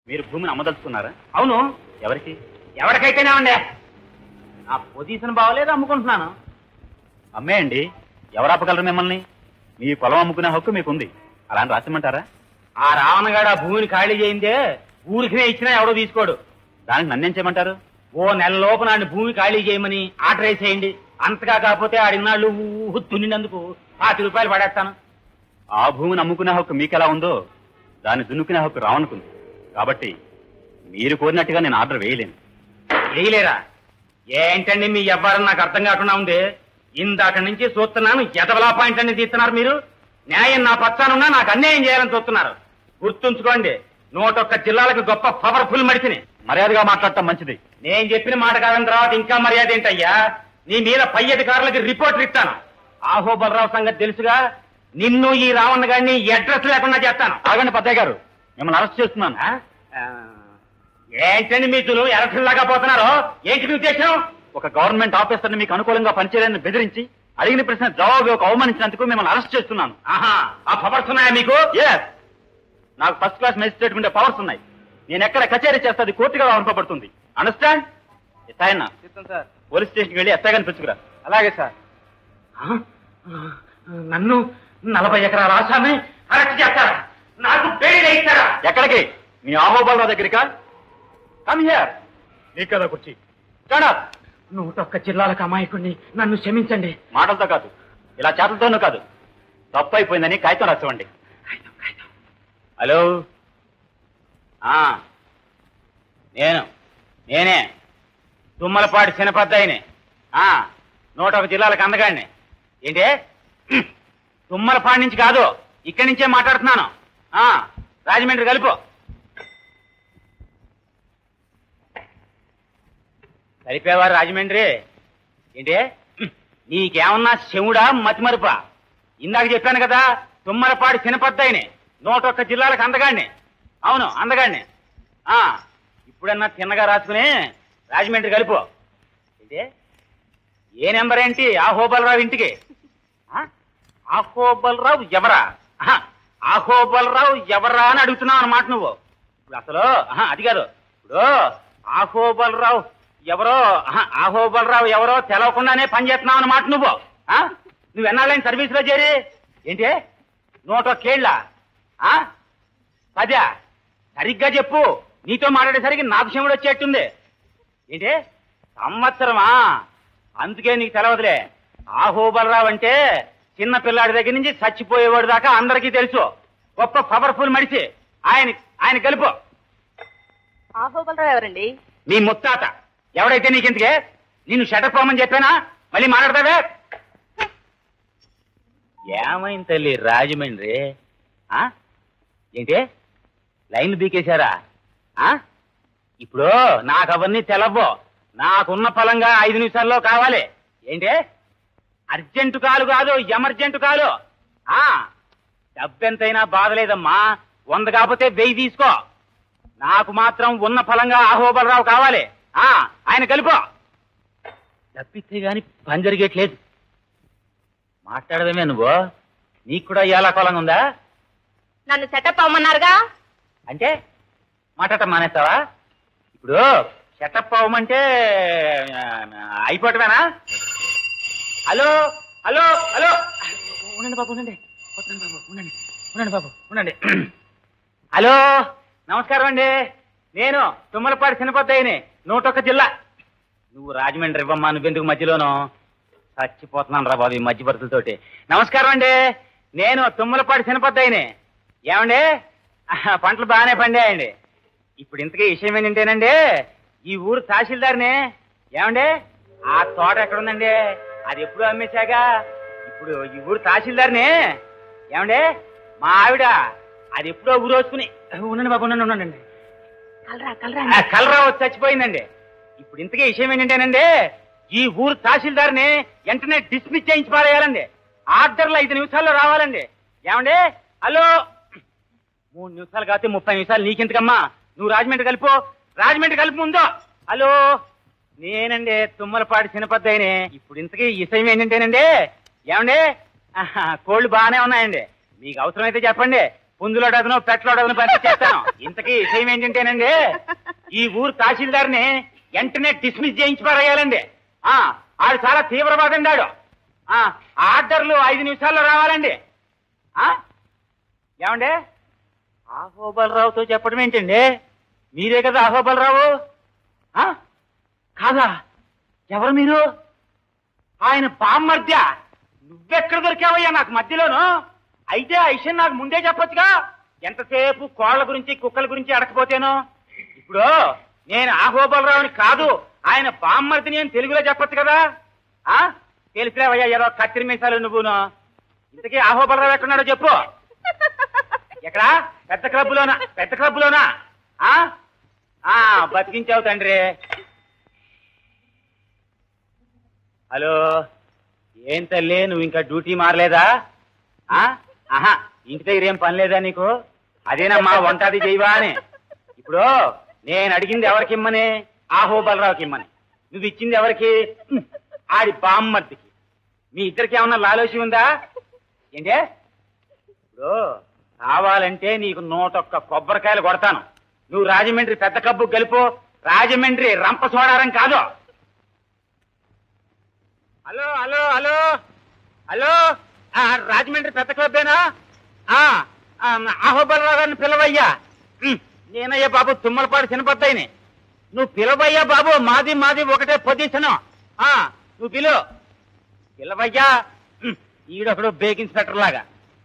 మీరు భూమిని అమ్మదలుచుకున్నారా అవును ఎవరికి ఎవరికైతేనే ఉండే నా పొజిషన్ బాగోలేదు అమ్ముకుంటున్నాను అమ్మేయండి ఎవరు ఆపగలరు మిమ్మల్ని మీ పొలం అమ్ముకునే హక్కు మీకుంది అలా అని రాసిమ్మంటారా ఆ రావణగాడు ఆ భూమిని ఖాళీ చేయిందే ఊరికినే ఇచ్చినా ఎవడో తీసుకోడు దానికి నన్నేం చేయమంటారు ఓ నెల లోపు నాన్న భూమి ఖాళీ చేయమని ఆర్డర్ వేసేయండి అంతగా కాకపోతే ఆడినాళ్ళు ఊహు తున్నినందుకు పాతి రూపాయలు పడేస్తాను ఆ భూమిని అమ్ముకునే హక్కు మీకెలా ఉందో దాన్ని దున్నుకునే హక్కు రావనుకుంది కాబట్టి మీరు కోరినట్టుగా నేను ఆర్డర్ వేయలేను వేయలేరా ఏంటండి మీ ఎవ్వరం నాకు అర్థం కాకుండా ఉంది ఇందాక నుంచి చూస్తున్నాను ఎదవలా పాయింట్ అని తీస్తున్నారు మీరు న్యాయం నా పచ్చానున్నా నాకు అన్యాయం చేయాలని చూస్తున్నారు గుర్తుంచుకోండి నూటొక్క జిల్లాలకు గొప్ప పవర్ఫుల్ మడిసిని మర్యాదగా మాట్లాడటం మంచిది నేను చెప్పిన మాట కాదని తర్వాత ఇంకా మర్యాద ఏంటయ్యా నీ మీద పై అధికారులకి రిపోర్ట్ ఇస్తాను ఆహో బలరావు సంగతి తెలుసుగా నిన్ను ఈ రావణ్ గారిని అడ్రస్ లేకుండా చేస్తాను ఆగండి పద్దయ్య గారు మిమ్మల్ని అరెస్ట్ చేస్తున్నాను ఆ? ఆ, ఏంటండి మీతులు ఎరసల్లాగా పోతున్నారు ఏంటి మీ ఉద్దేశం ఒక గవర్నమెంట్ ఆఫీసర్ని మీకు అనుకూలంగా పనిచేయాలని బెదిరించి అడిగిన ప్రశ్న జవాబు ఇవ్వక అవమానించినందుకు మిమ్మల్ని అరెస్ట్ చేస్తున్నాను ఆహా ఆ పవర్స్ ఉన్నాయా మీకు Yes. నాకు ఫస్ట్ క్లాస్ మెజిస్ట్రేట్ ఉండే పవర్స్ ఉన్నాయి నేను ఎక్కడ కచేరీ చేస్తే అది కోర్టుగా పంపబడుతుంది అండర్స్టాండ్ ఎస్ఐనా సార్ పోలీస్ స్టేషన్కి వెళ్ళి ఎస్ఐ గారిని పిలుచుకురా అలాగే సార్ నన్ను నలభై ఎకరాల ఆసామి అరెస్ట్ చేస్తారా నాకు బెయిల్ ఇస్తారా ఎక్కడికి మీ ఆహోబాలరావు దగ్గరికా కమ్ హియర్ నీ కదా కుర్చీ స్టాండ్ నూటొక్క జిల్లాలకు అమాయకుడిని నన్ను క్షమించండి మాటలతో కాదు ఇలా చేతలతోనూ కాదు తప్పు అయిపోయిందని కాగితం రాసివ్వండి హలో ఆ, నేను నేనే తుమ్మలపాటి చినపద్దాయిని ఆ, నూట ఒక జిల్లాలకు అందగాడిని ఏంటి హ్మ్. తుమ్మలపాటి నుంచి కాదు ఇక్కడి నుంచే మాట్లాడుతున్నాను ఆ, రాజమండ్రి కలుపు కలిపేవారు రాజమండ్రి ఏంటి హ్మ్. నీకేమన్నా శివుడా మతిమరుపా ఇందాక చెప్పాను కదా తుమ్మలపాటి చినపద్దాయిని నూట ఒక్క జిల్లాలకు అందగాడిని అవును అందగాడిని ఆ ఇప్పుడన్నా తిన్నగా రాసుకుని రాజమండ్రి కలుపు ఏంటి ఏ నెంబర్ ఏంటి ఆహోబలరావు ఇంటికి ఆ? ఆహోబలరావు ఎవరా ఆహా, ఆహోబలరావు ఎవరా అని అడుగుతున్నావు అన్నమాట నువ్వు ఇప్పుడు అసలు ఆహా, అది కాదు ఇప్పుడు ఆహోబలరావు ఎవరో ఆహా, ఆహోబలరావు ఎవరో తెలవకుండానే పనిచేస్తున్నావు అన్నమాట నువ్వు ఆ? నువ్వు ఎన్నాళ్ళైన సర్వీసులో చేరి ఏంటి నూట ఒక్కేళ్ళ పదా సరిగ్గా చెప్పు నీతో మాట్లాడేసరికి నాకు శివుడు వచ్చేట్టుంది ఏంటి సంవత్సరమా అందుకే నీకు తెలవదులే ఆహోబలరావు అంటే చిన్న పిల్లాడి దగ్గర నుంచి చచ్చిపోయేవాడు దాకా అందరికీ తెలుసు గొప్ప పవర్ఫుల్ మనిషి ఆయన ఆయన కలుపు ఆహోబలరావు ఎవరండి నీ ముత్తాత ఎవడైతే నీకెందుకే నిన్ను షటర్ పోమని చెప్పానా మళ్ళీ మాట్లాడతావే ఏమైంది తల్లి రాజమండ్రి ఆ? ఏంటి లైన్ బీకేశారా ఆ? ఇప్పుడు నాకు అవన్నీ తెలవ్వు నాకున్న ఫలంగా ఐదు నిమిషాల్లో కావాలి ఏంటి అర్జెంటు కాలు కాదు ఎమర్జెంటు కాలు ఆ డబ్బెంతైనా బాధ లేదమ్మా వంద కాకపోతే వెయ్యి తీసుకో నాకు మాత్రం ఉన్న ఫలంగా ఆహోబలరావు కావాలి ఆ ఆయన కలుపు డబ్బిస్తే గాని పని జరిగేట్లేదు మాట్లాడదమే నువ్వు నీకు కూడా ఎలా కొలంగా ఉందా నన్ను సెటప్ అవ్వమన్నారుగా అంటే మాట్లాడటం మానేస్తావా ఇప్పుడు సెటప్ అవ్వమంటే ఆ, అయిపోవటమేనా హలో హలో హలో ఉండండి బాబు ఉండండి వస్తున్నాను బాబు ఉండండి ఉండండి బాబు ఉండండి హలో నమస్కారం అండి నేను తుమ్మలపాటి చిన్నపద్దయ్యని నూటొక్క జిల్లా నువ్వు రాజమండ్రి ఇవ్వమ్మా నువ్వెందుకు మధ్యలోనూ చచ్చిపోతున్నాను రా బాబు ఈ మధ్య భర్తలతోటి నమస్కారం అండి నేను తుమ్మలపాటి చిన్నపద్దయ్యని ఏమండి ఆహా, పంటలు బాగానే పండాయండి ఇప్పుడు ఇంతకీ విషయం ఏంటంటేనండి ఈ ఊరు తహసీల్దార్ని ఏమండి ఆ తోట ఎక్కడుందండి అది ఎప్పుడు అమ్మేశాక ఇప్పుడు ఈ ఊరు తహసీల్దార్ని ఏమండి మా ఆవిడ అది ఎప్పుడో ఊరోసుకుని ఉండండి బాబు ఉండండి ఉండండి కలరా కలరా ఆ, కలరా వచ్చి చచ్చిపోయిందండి ఇప్పుడు ఇంతకీ విషయం ఏంటంటేనండి ఈ ఊరు తహసీల్దార్ని వెంటనే డిస్మిస్ చేయించి పారేయాలండి ఆర్డర్లు ఐదు నిమిషాల్లో రావాలండి ఏమండి హలో మూడు నిమిషాలు కాకపోతే ముప్పై నిమిషాలు నీకెందుకమ్మా నువ్వు రాజమండ్రి కలుపు రాజమండ్రి కలుపు ముందు హలో నేనండి తుమ్మలపాటి చిన్నపద్దయిని ఇప్పుడు ఇంతకీ విషయం ఏంటంటేనండి ఏమండి ఆహా, కోళ్ళు బాగానే ఉన్నాయండి మీకు అవసరమైతే చెప్పండి పుంజులోడదను పెట్లోడదను పని చేస్తాను ఇంతకీ విషయం ఏంటంటేనండి ఈ ఊరు తహసీల్దార్ని వెంటనే డిస్మిస్ చేయించి పారేయాలండి ఆ ఆడు చాలా తీవ్రవాదండి ఆడు ఆ ఆర్డర్లు ఐదు నిమిషాల్లో రావాలండి ఆ ఏమండి ఆహోబలరావుతో చెప్పడం ఏంటండి మీరే కదా ఆహోబలరావు ఆ? కాదా ఎవరు మీరు ఆయన బామ్మర్ద్య నువ్వెక్కడ దొరికావయ్యా నాకు మధ్యలోను అయితే ఆ విషయం నాకు ముందే చెప్పొచ్చుగా ఎంతసేపు కోళ్ల గురించి కుక్కల గురించి అడకపోతేను ఇప్పుడు నేను ఆహోబలరావుని కాదు ఆయన బామ్మర్దిని అని తెలుగులో చెప్పొచ్చు కదా ఆ తెలిసిరావయ్యా ఏదో కత్తిరి మీసాలు నువ్వును ఇంతకీ ఆహోబలరావు ఎక్కడున్నాడో చెప్పు ఎక్కడా పెద్ద క్లబ్లోనా పెద్ద క్లబ్లోనా ఆ ఆ బతికించావు తండ్రి హలో ఏం తల్లి నువ్వు ఇంకా డ్యూటీ మారలేదా ఆ? ఆహా ఇంటి దగ్గర ఏం పని లేదా నీకు అదేనమ్మా వంటది చేయవా అని ఇప్పుడు నేను అడిగింది ఎవరికి ఇమ్మని ఆహో బలరావుకి ఇమ్మని నువ్వు ఇచ్చింది ఎవరికి హ్మ్, ఆడి బామ్మర్దికి మీ ఇద్దరికి ఏమన్నా లాలోచి ఉందా ఏంటే ఇప్పుడు కావాలంటే నీకు నూటొక్క కొబ్బరికాయలు కొడతాను నువ్వు రాజమండ్రి పెద్ద కబ్బు గెలుపు రాజమండ్రి రంప సోడారం కాదు హలో హలో హలో హలో ఆ, రాజమండ్రి పెద్ద క్లబ్బేనా ఆ, ఆ, ఆహోబలరావు గారిని పిలవయ్యా ఉమ్, నేనయ్యా బాబు తుమ్మలపాడు చిన్నపద్దాయిని నువ్వు పిలవయ్యా బాబు మాది మాది ఒకటే పొజిషను ఆ, నువ్వు పిలు పిలవయ్యా ఉమ్, ఈడొకడు బేక్ ఇన్స్పెక్టర్ లాగా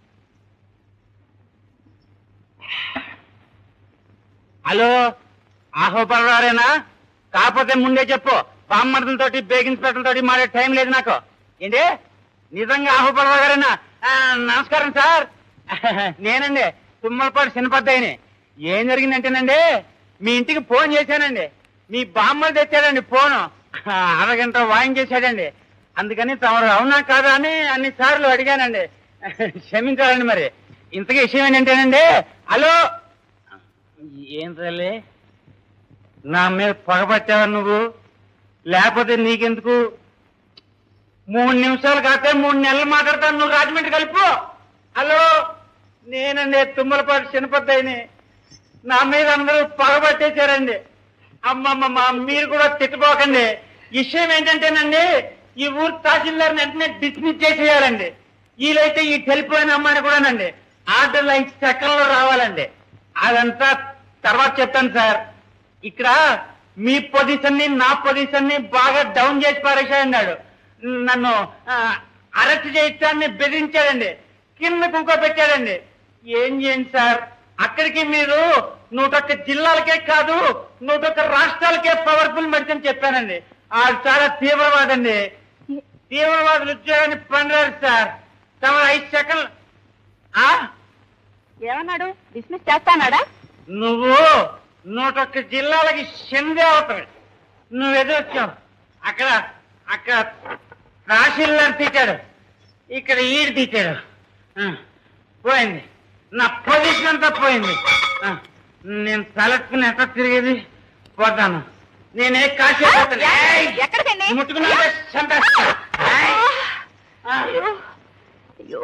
హలో ఆహోపరారేనా కాకపోతే ముందే చెప్పు బామ్మర్దులతోటి బేగ్ ఇన్స్పెక్టర్ తోటి మాడే టైం లేదు నాకు ఏంటి నిజంగా ఆహోపరావు గారేనా ఆ, నమస్కారం సార్ నేనండి తుమ్మలపాటి చిన్నపద్దాయిని ఏం జరిగిందంటేనండి మీ ఇంటికి ఫోన్ చేశానండి మీ బామ్మలు తెచ్చాడండి ఫోను ఆ, అరగంట వాయించేశాడండి అందుకని తమరు అవునా కాదా అని అన్ని సార్లు అడిగానండి క్షమించాలండి మరి ఇంతకీ విషయం ఏంటంటేనండి హలో ఏం తల్లి నా మీద పగపట్టావా నువ్వు లేకపోతే నీకెందుకు మూడు నిమిషాలు కాకపోతే మూడు నెలలు మాట్లాడతాను నువ్వు రాజమండ్రి కలుపు హలో నేనండి తుమ్మలపాటి చిన్నపద్దాయిని నా మీద అందరూ పగబట్టేశారండి అమ్మమ్మమ్మ మీరు కూడా తిట్టుకోకండి విషయం ఏంటంటేనండి ఈ ఊరు తహసీల్దార్ని వెంటనే డిస్మిస్ చేసేయాలండి వీలైతే ఈ టెలిఫోన్ అమ్మాయిని కూడానండి ఆర్డర్లు ఐదు సెకండ్లో రావాలండి అదంతా తర్వాత చెప్తాను సార్ ఇక్కడ మీ పొజిషన్ ని నా పొజిషన్ ని బాగా డౌన్ చేసి పారేశాడన్నాడు నన్ను ఆ, అరెస్ట్ చేయించాలని బెదిరించాడండి కింద కుంకో పెట్టాడండి ఏం చేయండి సార్ అక్కడికి మీరు నూటొక్క జిల్లాలకే కాదు నూటొక్క రాష్ట్రాలకే పవర్ఫుల్ మెడిసిన్ చెప్పానండి ఆడు చాలా తీవ్రవాదండి తీవ్రవాదులు ఉద్యోగాన్ని పనిరారు సార్ తమ ఐదు సెకండ్ ఆ ఏమన్నాడు డిస్మిస్ చేస్తానాడా నువ్వు నూటొక్క జిల్లాలకి చెందే అవుతావు నువ్వు ఎదురొచ్చావు అక్కడ అక్కడ తహసీల్దార్ తీశాడు ఇక్కడ ఈడు తీశాడు ఆ, పోయింది నా పొజిషన్ అంతా పోయింది ఆ, నేను తలెత్తుకుని ఎట్లా తిరిగేది పోతాను నేనే కాశీ పోతాను. ఏయ్! ఎక్కడికండి ముట్టుకున్నా చంపేస్తా ఏయ్! ఆ. అయ్యో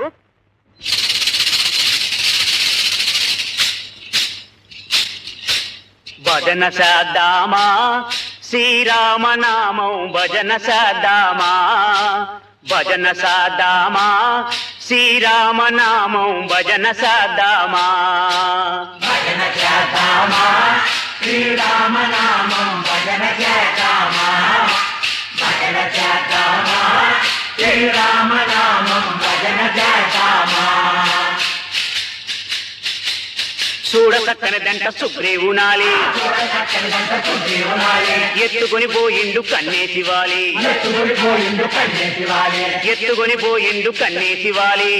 భజన సదామా శ్రీరామనామం భజన సదామా భజన సదామా శ్రీరామనామం భజన సదామా చూడ చక్కనిదంట సుగ్రీవునాలి ఎత్తుకొని పోయిండు కన్నేసివాలి ఎత్తుకొని పోయిండు కన్నేసివాలి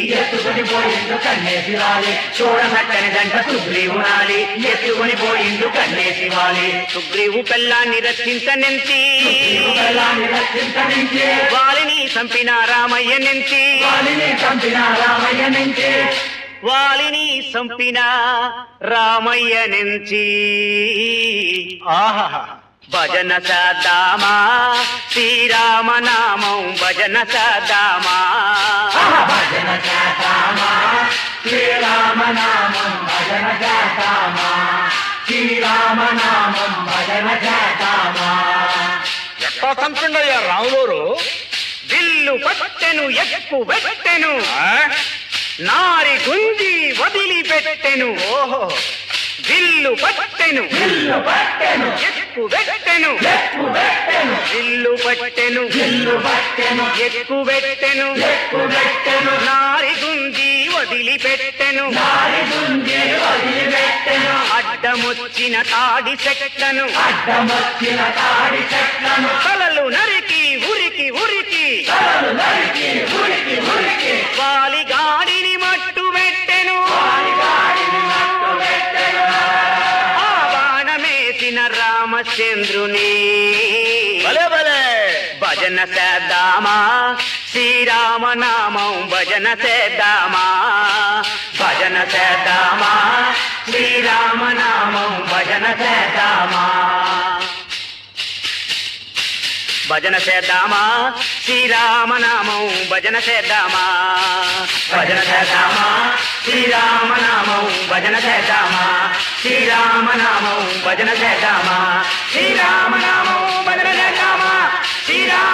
చూడ చక్కనిదంట సుగ్రీవునాలి ఎత్తుకొని పోయిండు కన్నేసివాలి సుగ్రీవు పెళ్ళాన్ని రక్షించనెంతి వాలిని చంపిన రామయ్య నెంచి వాలిని చంపిన రామయ్య నుంచి భజన సదామా శ్రీరామనామం భజన సదామా శ్రీరామనామం భజన చేద్దామా శ్రీరామనామం భజన చేద్దామా ఎట్లా చంపిండయ్యా రాములోరు విల్లు పట్టెను ఎక్కు పెట్టెను నారి గుంజి వదిలిపెట్టెను ఓహో విల్లు పట్టెను విల్లు పట్టెను ఎక్కు పెట్టెను ఎక్కు పెట్టెను విల్లు పట్టెను విల్లు పట్టెను ఎక్కు పెట్టెను ఎక్కు పెట్టెను నారి గుంజి వదిలిపెట్టెను నారి గుంజి వదిలిపెట్టెను అడ్డమొచ్చిన తాడి చెట్లను అడ్డమొచ్చిన తాడి చెట్లను తలలు నరికి ఉరికి ఉరికి తలలు నరికి ఉరికి ఉరికి వాలి గాడిని మట్టు పెట్టెను ఆ బాణమేసిన రామచంద్రుని భలే భలే భజన చేద్దామా శ్రీరామనామం భజన చేద్దామా భజన చేద్దామా శ్రీరామనామం భజన చేద్దామా భజన చేద్దామా శ్రీరామనామం భజన చేద్దామా భజన చేద్దామా శ్రీరామనామం భజన చేద్దామా శ్రీరామనామం భజన చేద్దామా శ్రీరామనామం భజన చేద్దామా శ్రీరామ